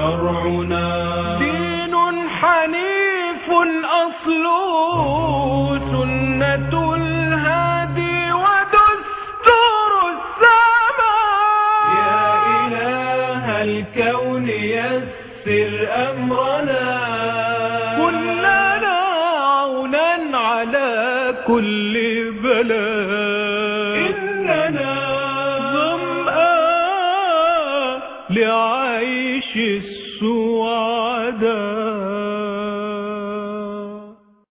شرعنا دين حنيف أصله سنة الهادي ودستور السماء يا إله الكون يسر أمرنا كلنا عونا على كل بلاء إننا ظمآن لعيش السعداء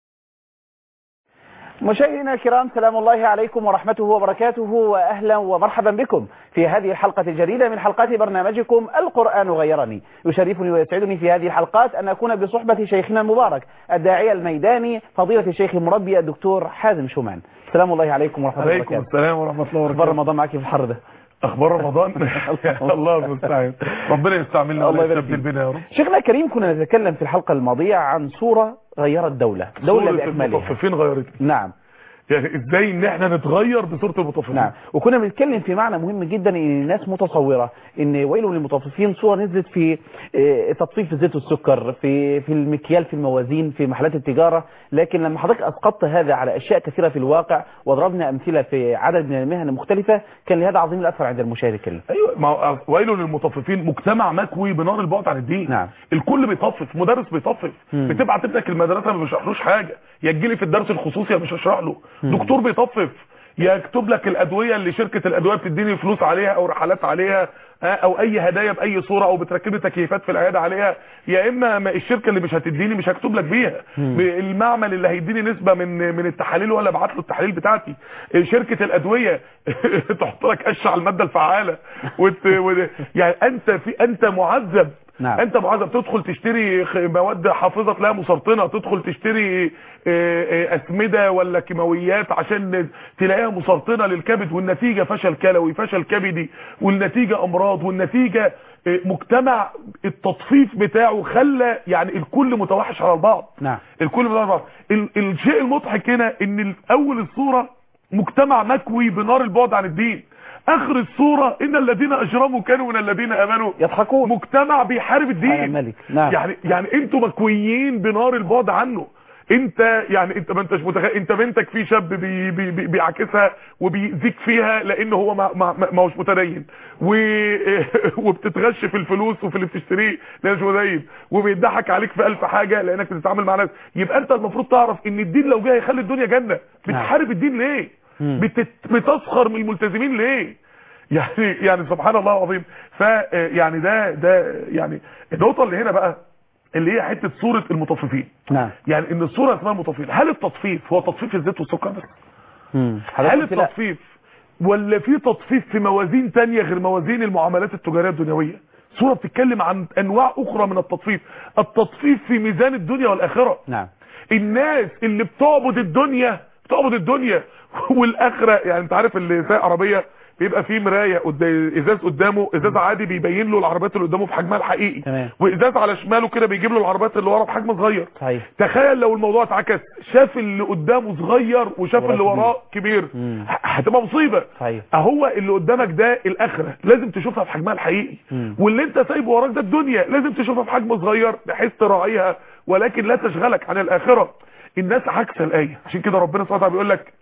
مشاهدينا الكرام سلام الله عليكم ورحمته وبركاته واهلا ومرحبا بكم في هذه الحلقه الجديده من حلقات برنامجكم القران غيرني يشرفني ويسعدني في هذه الحلقات ان اكون بصحبه شيخنا المبارك الداعيه الميداني فضيله الشيخ المربي الدكتور حازم شومان سلام الله عليكم ورحمه الله عليكم وبركاته السلام ورحمة الله اخبار وبركاته رمضان معك في الحر ده أخبار رمضان الله المستعان ربنا يستعملنا الله ولا يبارك يستبدل فيك. بنا يا رب شيخنا الكريم كنا نتكلم في الحلقه الماضيه عن صوره غيرت دوله دوله سورة باكملها المطففين غيرت نعم يعني ازاي ان احنا نتغير بصورة المطففين نعم وكنا بنتكلم في معنى مهم جدا ان الناس متصوره ان ويل للمطففين صوره نزلت في آه، تطفيف الزيت والسكر في في المكيال في الموازين في محلات التجاره لكن لما حضرتك اسقطت هذا على اشياء كثيره في الواقع وضربنا امثله في عدد من المهن المختلفه كان لهذا عظيم الاثر عند المشاهد الكريم ايوه ما هو ويل للمطففين مجتمع مكوي بنار البعد عن الدين نعم. الكل بيطفف مدرس بيطفف مم. بتبعت ابنك المدرسه ما بيشرحلوش حاجه يا تجيلي في الدرس الخصوصي مش هشرح له دكتور بيطفف يا يكتب لك الادويه اللي شركه الادويه بتديني فلوس عليها او رحلات عليها آه، او اي هدايا باي صوره او بتركب لي تكييفات في العياده عليها يا اما ما الشركه اللي مش هتديني مش هكتب لك بيها ب- المعمل اللي هيديني نسبه من من التحاليل ولا ابعت له التحاليل بتاعتي آه، شركه الادويه تحط لك قش على الماده الفعاله وت... وت... يعني انت في انت معذب نعم. انت معذب تدخل تشتري خ- مواد حافظه تلاقيها مسرطنه تدخل تشتري آه، آه، اسمده ولا كيماويات عشان تلاقيها مسرطنه للكبد والنتيجه فشل كلوي فشل كبدي والنتيجه امراض والنتيجه آه، مجتمع التطفيف بتاعه خلى يعني الكل متوحش على البعض نعم الكل متوحش على البعض ال- الشيء المضحك هنا ان ال- اول الصوره مجتمع مكوي بنار البعد عن الدين اخر الصوره ان الذين اجرموا كانوا من الذين امنوا يضحكون مجتمع بيحارب على الدين الملك نعم يعني يعني انتوا مكويين بنار البعد عنه انت يعني انت ما انتش متخيل انت بنتك في شاب بي بي بي بيعاكسها وبيزيك فيها لان هو ما ما ما هوش متدين و وبتتغش في الفلوس وفي اللي بتشتريه لان مش متدين وبيضحك عليك في الف حاجه لانك بتتعامل مع ناس يبقى انت المفروض تعرف ان الدين لو جه هيخلي الدنيا جنه بتحارب الدين ليه مم. بتت بتسخر من الملتزمين ليه يعني يعني سبحان الله العظيم ف يعني ده ده يعني النقطه اللي هنا بقى اللي هي حته صوره المطففين نعم يعني ان الصوره اسمها المطففين هل التطفيف هو تطفيف الزيت والسكر بس مم. هل حضرتك قلت لا. التطفيف ولا في تطفيف في موازين تانية غير موازين المعاملات التجاريه الدنيويه صوره بتتكلم عن انواع اخرى من التطفيف التطفيف في ميزان الدنيا والاخره نعم الناس اللي بتعبد الدنيا بتعبد الدنيا والاخره يعني انت عارف اللي سايق عربيه بيبقى فيه مرايه قدام ازاز قدامه ازاز عادي بيبين له العربيات اللي قدامه في حجمها الحقيقي تمام. وازاز على شماله كده بيجيب له العربيات اللي ورا بحجم صغير صحيح تخيل لو الموضوع اتعكس شاف اللي قدامه صغير وشاف وراه اللي كبير. وراه كبير مم. ه- هتبقى مصيبه صحيح اهو اللي قدامك ده الاخره لازم تشوفها في حجمها الحقيقي مم. واللي انت سايبه وراك ده الدنيا لازم تشوفها في حجم صغير بحيث تراعيها ولكن لا تشغلك عن الاخره الناس عكس الايه عشان كده ربنا سبحانه وتعالى بيقول لك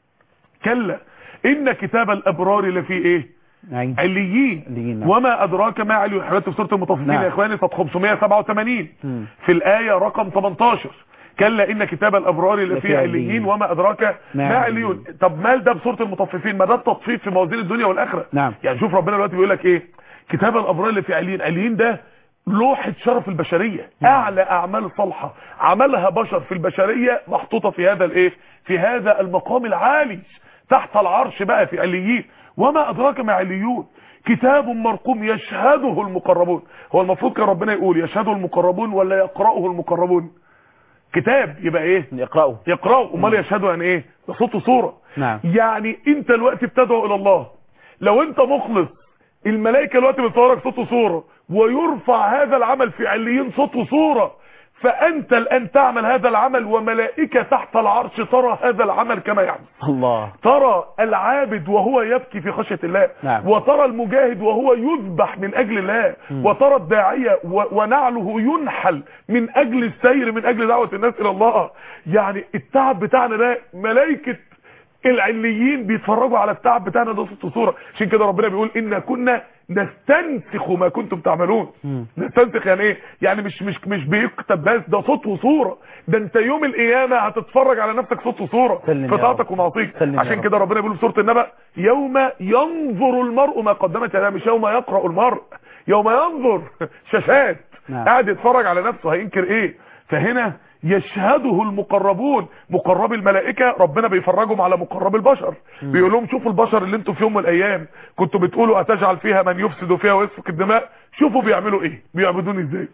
كلا ان كتاب الابرار لفي ايه نعم عليين عليين، نعم. وما ادراك ما علي حضرتك في سوره المطففين نعم. يا اخواني صفحه 587 مم. في الايه رقم 18 كلا ان كتاب الابرار لفي لفي عليين. عليين وما ادراك ما ما عليين. عليون طب مال ده بسوره المطففين ما ده التطفيف في موازين الدنيا والاخره نعم. يعني شوف ربنا دلوقتي بيقول لك ايه كتاب الابرار اللي في عليين عليين ده لوحة شرف البشرية اعلى اعمال صالحة عملها بشر في البشرية محطوطة في هذا الايه في هذا المقام العالي تحت العرش بقى في عليين وما ادراك ما عليون كتاب مرقوم يشهده المقربون هو المفروض كان ربنا يقول يشهده المقربون ولا يقرأه المقربون كتاب يبقى ايه اقرأوا يقرأوا امال يشهدوا يعني ايه ده صوت وصورة نعم يعني انت الوقت بتدعو الى الله لو انت مخلص الملائكه الوقت بتصورك صوت وصوره ويرفع هذا العمل في عليين صوت وصوره فانت الان تعمل هذا العمل وملائكه تحت العرش ترى هذا العمل كما يعمل الله ترى العابد وهو يبكي في خشية الله نعم. وترى المجاهد وهو يذبح من أجل الله وترى الداعية و- ونعله ينحل من أجل السير من أجل دعوة الناس إلى الله يعني التعب بتاعنا ده ملائكة العليين بيتفرجوا على التعب بتاعنا ده صوت وصورة عشان كده ربنا بيقول إن كنا نستنسخ ما كنتم تعملون نستنسخ يعني ايه يعني مش مش مش بيكتب بس ده صوت وصورة ده انت يوم القيامة هتتفرج على نفسك صوت وصورة سلم يا في رب. طاعتك ومعصيك سلم يا عشان رب. كده ربنا بيقول في سوره النبأ يوم ينظر المرء ما قدمت يداه مش يوم يقرأ المرء يوم ينظر شاشات نعم. قاعد يتفرج على نفسه هينكر ايه فهنا يشهده المقربون مقرب الملائكة ربنا بيفرجهم على مقرب البشر بيقول لهم شوفوا البشر اللي انتوا في يوم من الايام كنتوا بتقولوا اتجعل فيها من يفسد فيها ويسفك الدماء شوفوا بيعملوا ايه بيعبدون ازاي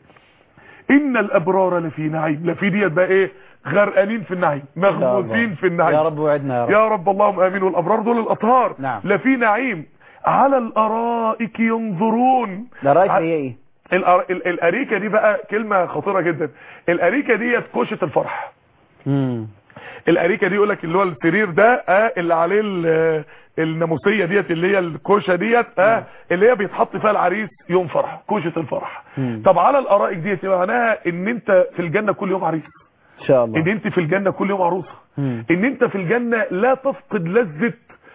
ان الابرار لفي نعيم لفي ديت بقى ايه غرقانين في النعيم يا الله. مغموسين في النعيم يا رب وعدنا يا رب يا رب اللهم امين والابرار دول الاطهار نعم. لفي نعيم على الارائك ينظرون ده رايك ع- هي ايه الأر- ال- الاريكه دي بقى كلمه خطيره جدا الاريكه ديت كوشه الفرح امم الاريكه دي يقول لك اللي هو السرير ده اه اللي عليه ال- الناموسيه ديت اللي هي الكوشه ديت اه اللي هي بيتحط فيها العريس يوم فرح كوشه الفرح مم. طب على الارائك ديت يبقى معناها ان انت في الجنه كل يوم عريس ان شاء الله ان انت في الجنه كل يوم عروسه مم. ان انت في الجنه لا تفقد لذه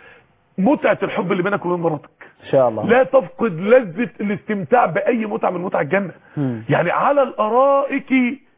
متعه الحب اللي بينك وبين مراتك ان شاء الله لا تفقد لذة الاستمتاع بأي متعة من متع الجنة مم. يعني على الأرائك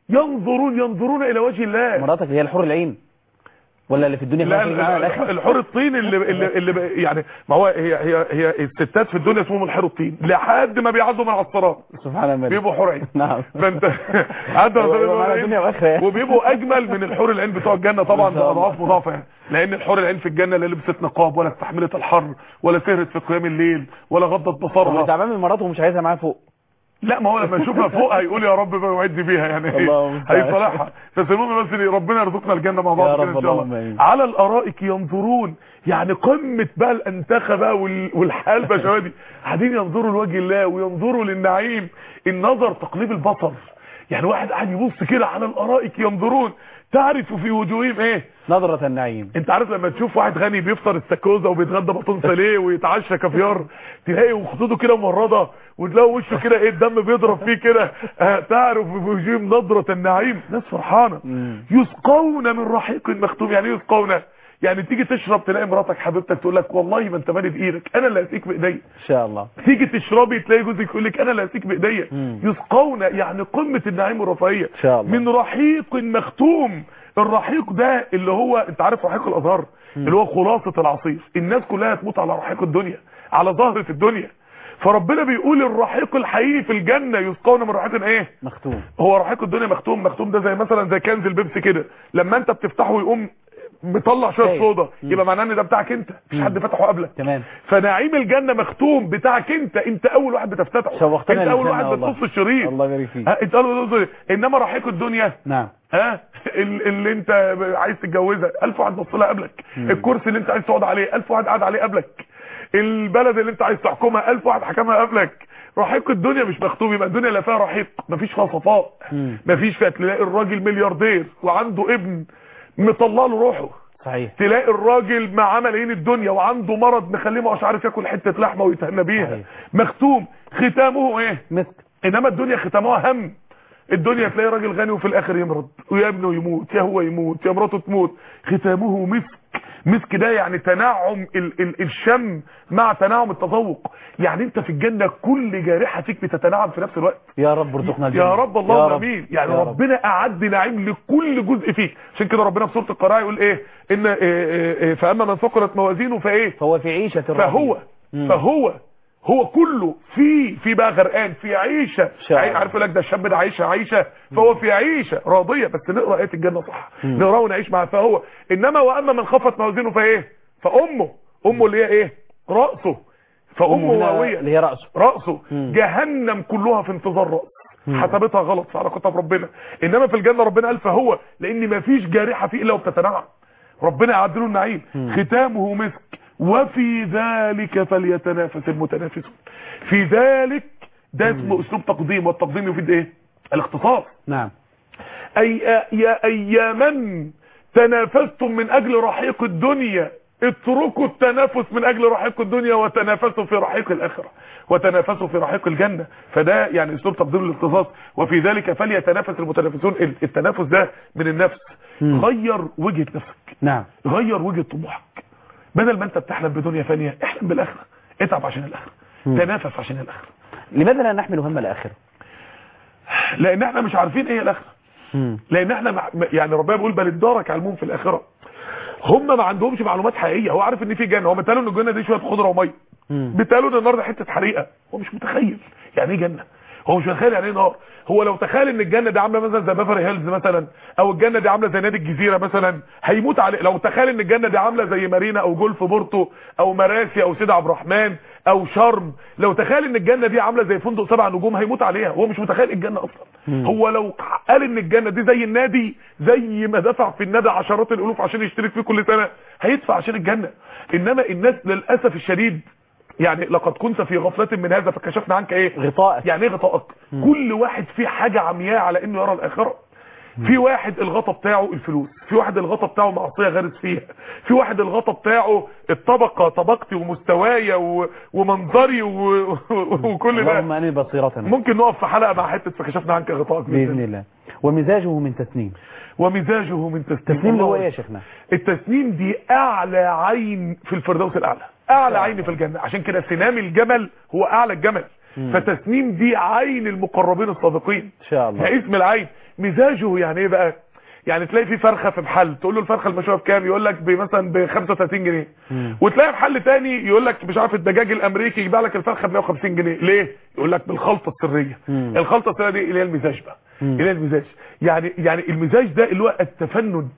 ينظرون ينظرون إلى وجه الله مراتك اللي هي الحور العين ولا اللي في الدنيا لا في المعنى الاخر الحور الطين اللي اللي, اللي ب- يعني ما هو هي هي هي الستات في الدنيا اسمهم الحور الطين لحد ما بيعدوا من على الصراط سبحان الله بيبقوا حور عين نعم فانت عدوا هو- من هو معنى العين الدنيا واخره يعني. وبيبقوا اجمل من الحور العين بتوع الجنه طبعا إن شاء الله. باضعاف مضاعفه يعني لان الحور العين في الجنه لا لبست نقاب ولا استحملت الحر ولا سهرت في قيام الليل ولا غضت هو بصرها تعبان من مراته ومش عايزها معاه فوق لا ما هو لما يشوفها فوق هيقول يا رب بقى وعدني بيها يعني الله المستعان. هيصالحها بس المهم بس إن ربنا يرزقنا الجنه مع يا بعض كده رب ان شاء اللهم الله آمين. على الارائك ينظرون يعني قمه بقى الانتخه بقى وال- والحال بقى دي قاعدين ينظروا لوجه الله وينظروا للنعيم النظر تقليب البصر يعني واحد قاعد يبص كده على الارائك ينظرون تعرف في وجوههم ايه نظرة النعيم انت عارف لما تشوف واحد غني بيفطر استاكوزا وبيتغدى بطون ساليه ويتعشى كافيار تلاقي خطوطه كده ممرضه وتلاقي وشه كده ايه الدم بيضرب فيه كده اه تعرف في وجوههم نظرة النعيم ناس فرحانه مم. يسقون من رحيق مختوم يعني ايه يسقون يعني تيجي تشرب تلاقي مراتك حبيبتك تقول لك والله ما انت مالي بايدك انا اللي هسيك بايديا ان شاء الله تيجي تشربي تلاقي جوزك يقول لك انا اللي هسيك بايديا مم. يسقون يعني قمه النعيم والرفاهيه ان شاء الله من رحيق مختوم الرحيق ده اللي هو انت عارف رحيق الازهار اللي هو خلاصة العصير الناس كلها تموت على رحيق الدنيا على ظهرة الدنيا فربنا بيقول الرحيق الحقيقي في الجنة يسقون من رحيق ايه مختوم هو رحيق الدنيا مختوم مختوم ده زي مثلا زي كنز البيبسي كده لما انت بتفتحه ويقوم مطلع شويه طيب. صودا مم. يبقى معناه ان ده بتاعك انت مش مم. حد فتحه قبلك تمام فنعيم الجنه مختوم بتاعك انت انت اول واحد بتفتحه شوقتنا انت اول للجنة واحد والله. بتقص الشريط الله يبارك فيك ها، انت اول واحد بتقص- انما رحيق الدنيا نعم ها ال- اللي انت عايز تتجوزها الف واحد بص لها قبلك مم. الكرسي اللي انت عايز تقعد عليه الف واحد قاعد عليه قبلك البلد اللي انت عايز تحكمها الف واحد حكمها قبلك رحيق الدنيا مش مختوم يبقى الدنيا لا فيها رحيق مفيش فيها صفاء مم. مفيش فيها تلاقي الراجل ملياردير وعنده ابن مطلع له روحه صحيح تلاقي الراجل مع ملايين الدنيا وعنده مرض مخليه مش عارف ياكل حته لحمه ويتهنى بيها صحيح. مختوم ختامه ايه مسك انما الدنيا ختامها هم الدنيا تلاقي راجل غني وفي الاخر يمرض ويا ابنه يموت يا هو يموت يا مراته تموت ختامه مسك مسك ده يعني تنعم ال ال الشم مع تنعم التذوق يعني انت في الجنه كل جارحه فيك بتتنعم في نفس الوقت يا رب ارزقنا الجنة يا رب اللهم امين يعني يا رب. ربنا اعد نعيم لكل جزء فيك عشان كده ربنا في سوره القراءه يقول ايه ان إيه إيه إيه فاما من ثقلت موازينه فايه فهو في عيشة راضية. فهو مم. فهو هو كله في في بقى غرقان في عيشه شاء عي- الله. عارف يقول لك ده الشاب ده عيشه عيشه فهو في عيشه راضيه بس نقرا ايه الجنه صح مم. نقرا ونعيش معاه فهو انما واما من خفت موازينه فايه فامه امه اللي هي ايه راسه فامه هنا واويه اللي هي رأسه راسه مم. جهنم كلها في انتظار راس مم. حسبتها غلط في علاقتها بربنا انما في الجنه ربنا قال فهو لان ما فيش جارحه فيه الا وبتتنعم ربنا يعد له النعيم مم. ختامه مسك وفي ذلك فليتنافس المتنافسون في ذلك ده اسمه اسلوب تقديم والتقديم يفيد ايه الاختصاص نعم أي يا أياما تنافستم من أجل رحيق الدنيا اتركوا التنافس من أجل رحيق الدنيا وتنافسوا في رحيق الآخرة وتنافسوا في رحيق الجنة فده يعني اسلوب تقديم الاختصاص وفي ذلك فليتنافس المتنافسون التنافس ده من النفس مم. غير وجهة نفسك نعم غير وجهة طموحك بدل ما انت بتحلم بدنيا فانية احلم بالاخره اتعب عشان الاخره مم. تنافس عشان الاخره لماذا لا نحمل هم الآخرة لان احنا مش عارفين ايه الاخره مم. لان احنا مع... يعني ربنا بيقول بل ادارك علمهم في الاخره هم ما عندهمش معلومات حقيقيه هو عارف ان في جنه هو متقالوا ان الجنه دي شويه خضره وميه مم. بيتقالوا ان النار دي حته حريقه هو مش متخيل يعني ايه جنه هو مش متخيل يعني ايه نار هو لو تخيل ان الجنه دي عامله مثلا زي بافر هيلز مثلا او الجنه دي عامله زي نادي الجزيره مثلا هيموت عليه لو تخيل ان الجنه دي عامله زي مارينا او جولف بورتو او مراسي او سيدي عبد الرحمن او شرم لو تخيل ان الجنه دي عامله زي فندق سبع نجوم هيموت عليها هو مش متخيل الجنه اصلا مم. هو لو قال ان الجنه دي زي النادي زي ما دفع في النادي عشرات الالوف عشان يشترك فيه كل سنه هيدفع عشان الجنه انما الناس للاسف الشديد يعني لقد كنت في غفله من هذا فكشفنا عنك ايه غطاءك يعني ايه غطائك كل واحد فيه حاجة عمياء على انه يرى الاخرة في واحد الغطا بتاعه الفلوس في واحد الغطا بتاعه معصية غارس فيها في واحد الغطا بتاعه الطبقة طبقتي ومستوايا و... ومنظري و... وكل اللهم ده أني بصيرتنا ممكن نقف في حلقة مع حتة فكشفنا عنك غطائك بإذن الله ومزاجه من تسنيم ومزاجه من تسنيم تسنيم اللي هو الله ايه يا شيخنا التسنيم دي اعلى عين في الفردوس الاعلى اعلى عين في الجنة عشان كده سنام الجمل هو اعلى الجمل مم. فتسنيم دي عين المقربين السابقين ان شاء الله ده اسم العين مزاجه يعني ايه بقى يعني تلاقي في فرخه في محل تقول له الفرخه المشويه بكام يقول لك مثلا ب 35 جنيه مم. وتلاقي محل تاني يقول لك مش عارف الدجاج الامريكي يبيع لك الفرخه ب 150 جنيه ليه يقول لك بالخلطه السريه مم. الخلطه السريه دي اللي هي المزاج بقى مم. اللي هي المزاج يعني يعني المزاج ده اللي هو التفنن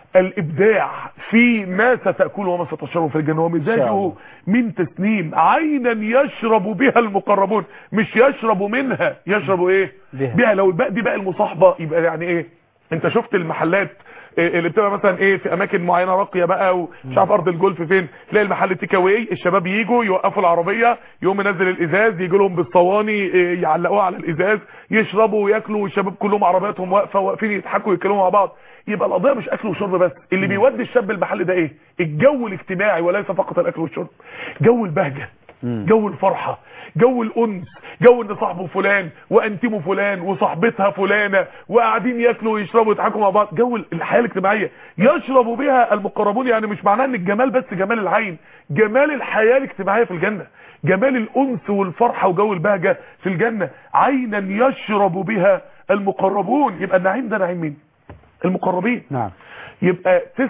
الابداع في ما ستاكله وما ستشربه في الجنه إن شاء ومزاجه الله. من تسنيم عينا يشرب بها المقربون مش يشرب منها يشرب ايه بها. بها لو الباقي دي بقى المصاحبه يبقى يعني ايه انت شفت المحلات إيه اللي بتبقى مثلا ايه في اماكن معينه راقيه بقى ومش عارف ارض الجولف فين تلاقي المحل تيك اواي الشباب يجوا يوقفوا العربيه يقوم ينزل الازاز يجي لهم بالصواني إيه يعلقوها على الازاز يشربوا وياكلوا والشباب كلهم عربياتهم واقفه واقفين يضحكوا ويتكلموا مع بعض يبقى القضيه مش اكل وشرب بس اللي بيودي الشاب المحل ده ايه الجو الاجتماعي وليس فقط الاكل والشرب جو البهجه مم. جو الفرحة جو الأنس جو ان صاحبه فلان وانتمه فلان وصاحبتها فلانة وقاعدين ياكلوا ويشربوا ويضحكوا مع بعض جو الحياة الاجتماعية يشرب بها المقربون يعني مش معناه ان الجمال بس جمال العين جمال الحياة الاجتماعية في الجنة جمال الأنس والفرحة وجو البهجة في الجنة عينا يشرب بها المقربون يبقى النعيم ده نعيم مين المقربين نعم يبقى 99%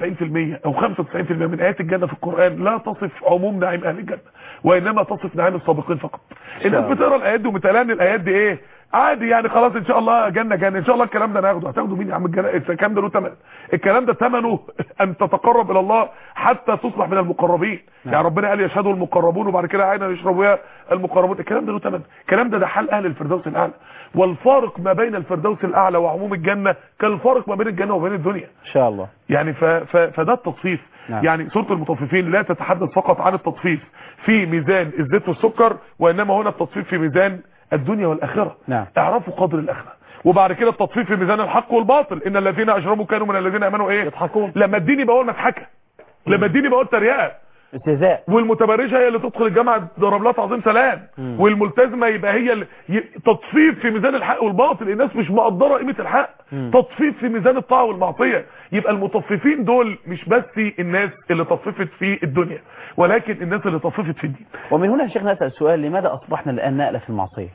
او 95% من ايات الجنة في القرآن لا تصف عموم نعيم اهل الجنة وانما تصف نعيم السابقين فقط الناس الله. بتقرا الايات دي ومتقالها ان الايات دي ايه عادي يعني خلاص ان شاء الله جنة جنة ان شاء الله الكلام ده ناخده هتاخده مين يا عم الجنة الكلام ده له ثمن الكلام ده ثمنه ان تتقرب الى الله حتى تصبح من المقربين نعم. يعني ربنا قال يشهدوا المقربون وبعد كده عينا يشربوا بها المقربون الكلام ده له ثمن الكلام ده ده حال اهل الفردوس الاعلى والفارق ما بين الفردوس الاعلى وعموم الجنة كالفارق ما بين الجنة وبين الدنيا ان شاء الله يعني ف... ف... فده التطفيف نعم. يعني سورة المطففين لا تتحدث فقط عن التطفيف في ميزان الزيت والسكر وإنما هنا التطفيف في ميزان الدنيا والآخرة نعم. اعرفوا قدر الآخرة وبعد كده التطفيف في ميزان الحق والباطل إن الذين أجرموا كانوا من الذين آمنوا إيه يضحكون لما الدين يبقى هو المضحكة لما الدين يبقى هو التريقة استهزاء والمتبرجه هي اللي تدخل الجامعه تضرب لها تعظيم سلام مم. والملتزمه يبقى هي اللي ي... تطفيف في ميزان الحق والباطل الناس مش مقدره قيمه الحق مم. تطفيف في ميزان الطاعه والمعصيه يبقى المطففين دول مش بس الناس اللي طففت في الدنيا ولكن الناس اللي طففت في الدين ومن هنا يا شيخ نسأل سؤال لماذا أصبحنا الآن نقلة في المعصية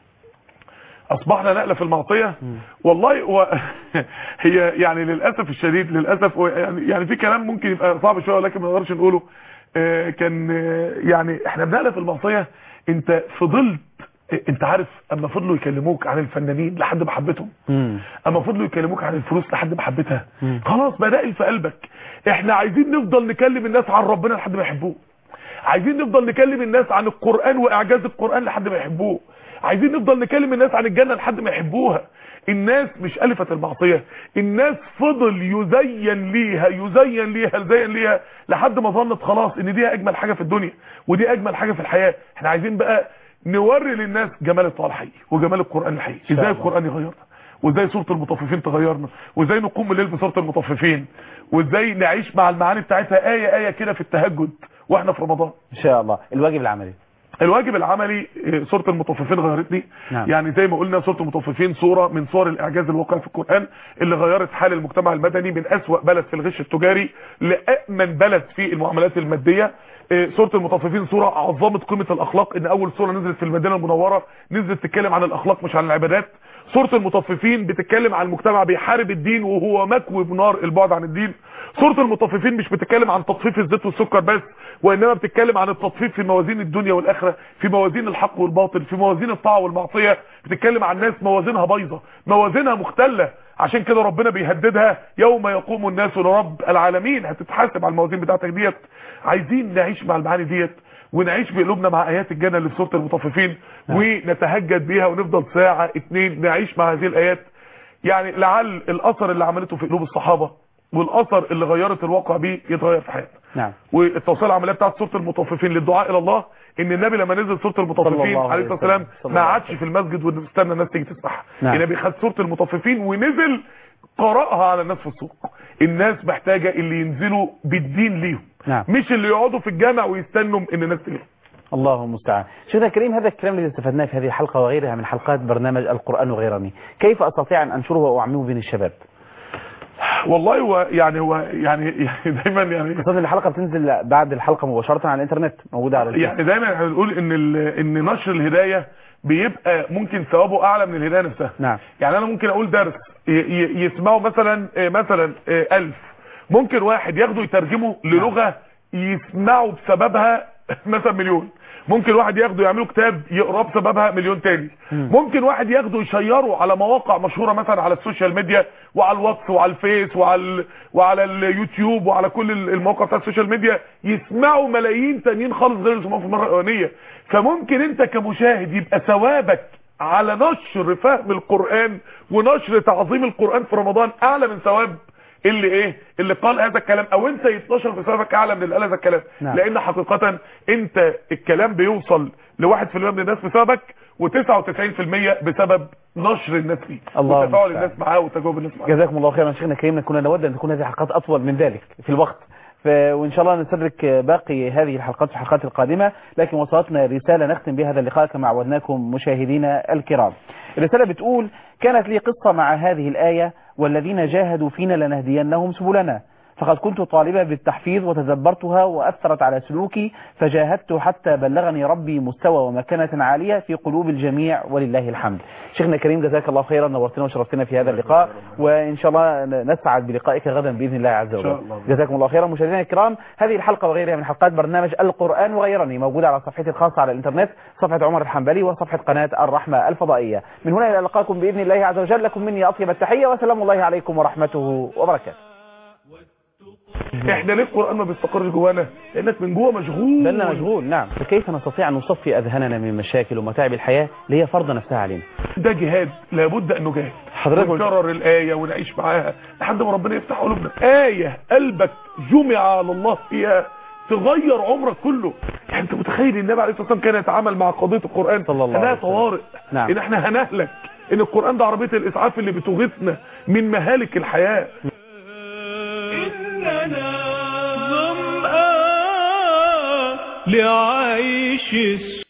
اصبحنا نقله في المعصيه والله و... هي يعني للاسف الشديد للاسف و- يعني يعني في كلام ممكن يبقى صعب شويه ولكن ما نقدرش نقوله آه، كان آه، يعني احنا بنقله في المعصيه انت فضلت انت عارف اما فضلوا يكلموك عن الفنانين لحد ما حبيتهم مم. اما فضلوا يكلموك عن الفلوس لحد ما حبيتها مم. خلاص بدأ في قلبك احنا عايزين نفضل نكلم الناس عن ربنا لحد ما يحبوه عايزين نفضل نكلم الناس عن القرآن واعجاز القرآن لحد ما يحبوه عايزين نفضل نكلم الناس عن الجنة لحد ما يحبوها الناس مش ألفت المعصية الناس فضل يزين ليها يزين ليها يزين ليها لحد ما ظنت خلاص ان دي اجمل حاجة في الدنيا ودي اجمل حاجة في الحياة احنا عايزين بقى نوري للناس جمال الطاعة الحقيقي وجمال القرآن الحقيقي شاء ازاي الله. القرآن يغيرنا وازاي سوره المطففين تغيرنا وازاي نقوم الليل بسوره المطففين وازاي نعيش مع المعاني بتاعتها ايه ايه كده في التهجد واحنا في رمضان ان شاء الله الواجب العملي الواجب العملي آه، سوره المطففين غيرتني نعم. يعني زي ما قلنا سوره المطففين سوره من صور الاعجاز الواقع في القران اللي غيرت حال المجتمع المدني من اسوا بلد في الغش التجاري لامن بلد في المعاملات الماديه آه، سوره المطففين سوره عظمت قيمه الاخلاق ان اول سوره نزلت في المدينه المنوره نزلت تتكلم عن الاخلاق مش عن العبادات سوره المطففين بتتكلم عن المجتمع بيحارب الدين وهو مكوي بنار البعد عن الدين سوره المطففين مش بتتكلم عن تطفيف الزيت والسكر بس وانما بتتكلم عن التطفيف في موازين الدنيا والاخره في موازين الحق والباطل في موازين الطاعه والمعصيه بتتكلم عن ناس موازينها بايظه موازينها مختله عشان كده ربنا بيهددها يوم يقوم الناس لرب العالمين هتتحاسب على الموازين بتاعتك ديت عايزين نعيش مع المعاني ديت ونعيش بقلوبنا مع ايات الجنه اللي في سوره المطففين ونتهجد بيها ونفضل ساعه اتنين نعيش مع هذه الايات يعني لعل الاثر اللي عملته في قلوب الصحابه والاثر اللي غيرت الواقع بيه يتغير في حياتنا نعم والتوصيل العمليه بتاعت سوره المطففين للدعاء الى الله ان النبي لما نزل سوره صلى المطففين الله عليه عليه الصلاه والسلام وسلم. صلى ما الله عادش في المسجد واستنى الناس تيجي تسمعها نعم. النبي خد سوره المطففين ونزل قرأها على الناس في السوق الناس محتاجه اللي ينزلوا بالدين ليهم نعم. مش اللي يقعدوا في الجامع ويستنوا ان الناس تيجي الله المستعان شيخنا الكريم هذا الكلام الذي استفدناه في هذه الحلقة وغيرها من حلقات برنامج القرآن وغيرني كيف أستطيع أن أنشره وأعممه بين الشباب والله هو يعني هو يعني يعني دايما يعني خاصة إن الحلقة بتنزل بعد الحلقة مباشرة على الإنترنت موجودة على الفيسبوك. يعني دايما احنا بنقول ان ال- ان نشر الهدايه بيبقى ممكن ثوابه اعلى من الهدايه نفسها نعم. يعني انا ممكن اقول درس ي- ي- يسمعوا مثلا آه، مثلا آه، ألف ممكن واحد ياخده يترجمه للغه يسمعوا بسببها مثلا مليون ممكن واحد ياخده يعملوا كتاب يقراه بسببها مليون تاني ممكن واحد ياخده يشيره على مواقع مشهوره مثلا على السوشيال ميديا وعلى الواتس وعلى الفيس وعلى ال... وعلى اليوتيوب وعلى كل ال- المواقع بتاعت السوشيال ميديا يسمعوا ملايين تانيين خالص غير اللي سمعوه في المره الاولانيه فممكن انت كمشاهد يبقى ثوابك على نشر فهم القران ونشر تعظيم القران في رمضان اعلى من ثواب اللي ايه اللي قال هذا الكلام او انت يتنشر بسببك اعلى من اللي قال هذا الكلام نعم. لان حقيقة انت الكلام بيوصل لواحد في المية من الناس بسببك و99% بسبب نشر الناس فيه الله وتفاعل المستعان. الناس معاه وتجاوب الناس معاه جزاكم الله خيرا شيخنا كريم كنا نود أن تكون هذه الحلقات أطول من ذلك في الوقت ف... وإن شاء الله نستدرك باقي هذه الحلقات في الحلقات القادمة لكن وصلتنا رسالة نختم بها هذا اللقاء كما عودناكم مشاهدينا الكرام الرسالة بتقول كانت لي قصة مع هذه الآية والذين جاهدوا فينا لنهدينهم سبلنا فقد كنت طالبة بالتحفيظ وتدبرتها وأثرت على سلوكي فجاهدت حتى بلغني ربي مستوى ومكانة عالية في قلوب الجميع ولله الحمد شيخنا كريم جزاك الله خيرا نورتنا وشرفتنا في هذا اللقاء وإن شاء الله نسعد بلقائك غدا بإذن الله عز إن شاء وجل الله. جزاكم الله خيرا مشاهدينا الكرام هذه الحلقة وغيرها من حلقات برنامج القرآن وغيرني موجودة على صفحتي الخاصة على الإنترنت صفحة عمر الحنبلي وصفحة قناة الرحمة الفضائية من هنا إلى لقاكم بإذن الله عز وجل لكم مني أطيب التحية وسلام الله عليكم ورحمته وبركاته احنا ليه القرآن ما بيستقرش جوانا لانك من جوه مشغول بالنا مشغول نعم فكيف نستطيع أن نصفي أذهاننا من مشاكل ومتاعب الحياة اللي هي فرض نفسها علينا ده جهاد لابد ان نجاهد حضرتك قلت- ونكرر الآية ونعيش معاها لحد ما ربنا يفتح قلوبنا آية قلبك جمع على الله فيها تغير عمرك كله يعني انت متخيل ان النبي عليه الصلاه والسلام كان يتعامل مع قضيه القران صلى الله انها عليه وسلم. طوارئ نعم. ان احنا هنهلك ان القران ده عربيه الاسعاف اللي بتغيثنا من مهالك الحياه إننا ظمآن لعيش السوء